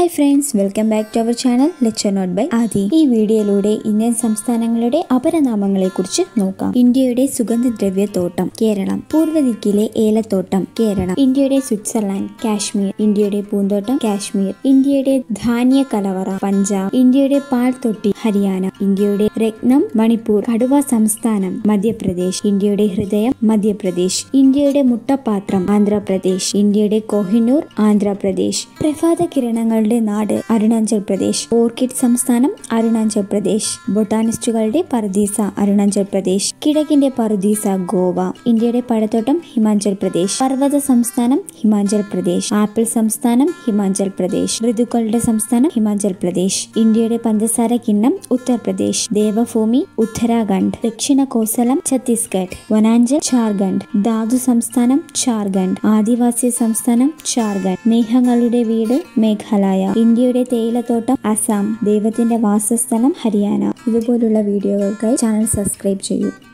hi friends welcome back to our channel lecture note by Aadi ഈ വീഡിയോയിലൂടെ Indian സംസ്ഥാനങ്ങളുടെ അപരനാമങ്ങളെ കുറിച്ച് നോക്കാം ഇന്ത്യയുടെ സുഗന്ധദ്രവ്യ തോട്ടം കേരളം പൂർവ്വദിക്കിലെ ഏലത്തോട്ടം കേരളം ഇന്ത്യയുടെ സ്വിറ്റ്സർലാൻഡ് കാശ്മീർ ഇന്ത്യയുടെ പൂന്തോട്ടം കാശ്മീർ ഇന്ത്യയുടെ ധാന്യ കലവറ പഞ്ചാബ് ഇന്ത്യയുടെ പാൽത്തൊട്ടി ഹരിയാന ഇന്ത്യയുടെ രത്നം മണിപ്പൂർ കടുവ സംസ്ഥാനം മധ്യപ്രദേശ് ഇന്ത്യയുടെ ഹൃദയം മധ്യപ്രദേശ് ഇന്ത്യയുടെ മുട്ടപാത്രം ആന്ധ്രാപ്രദേശ് ഇന്ത്യയുടെ കോഹിനൂർ ആന്ധ്രാപ്രദേശ് പ്രഭാത കിരണങ്ങളുടെ നാട് അരുണാചൽ പ്രദേശ് ഓർക്കിഡ് സംസ്ഥാനം അരുണാചൽ പ്രദേശ് ബൊട്ടാനിസ്റ്റുകളുടെ പറുദീസ അരുണാചൽ പ്രദേശ് കിഴക്കിന്റെ പറുദീസ ഗോവ ഇന്ത്യയുടെ പഴത്തോട്ടം ഹിമാചൽ പ്രദേശ് പർവ്വത സംസ്ഥാനം ഹിമാചൽ പ്രദേശ് ആപ്പിൾ സംസ്ഥാനം ഹിമാചൽ പ്രദേശ് ഋതുക്കളുടെ സംസ്ഥാനം ഹിമാചൽ പ്രദേശ് ഇന്ത്യയുടെ പഞ്ചസാര കിണ്ണം ഉത്തർപ്രദേശ് ദേവഭൂമി ഉത്തരാഖണ്ഡ് ദക്ഷിണ കോസലം ഛത്തീസ്ഗഡ് വനാഞ്ചൽ ജാർഖണ്ഡ് ധാതു സംസ്ഥാനം ജാർഖണ്ഡ് ആദിവാസി സംസ്ഥാനം ജാർഖണ്ഡ് മേഘങ്ങളുടെ വീട് മേഘാലയ ഇന്ത്യയുടെ തേയിലത്തോട്ടം അസം ദൈവത്തിന്റെ വാസസ്ഥലം ഹരിയാന ഇതുപോലുള്ള വീഡിയോകൾക്കായി ചാനൽ സബ്സ്ക്രൈബ് ചെയ്യൂ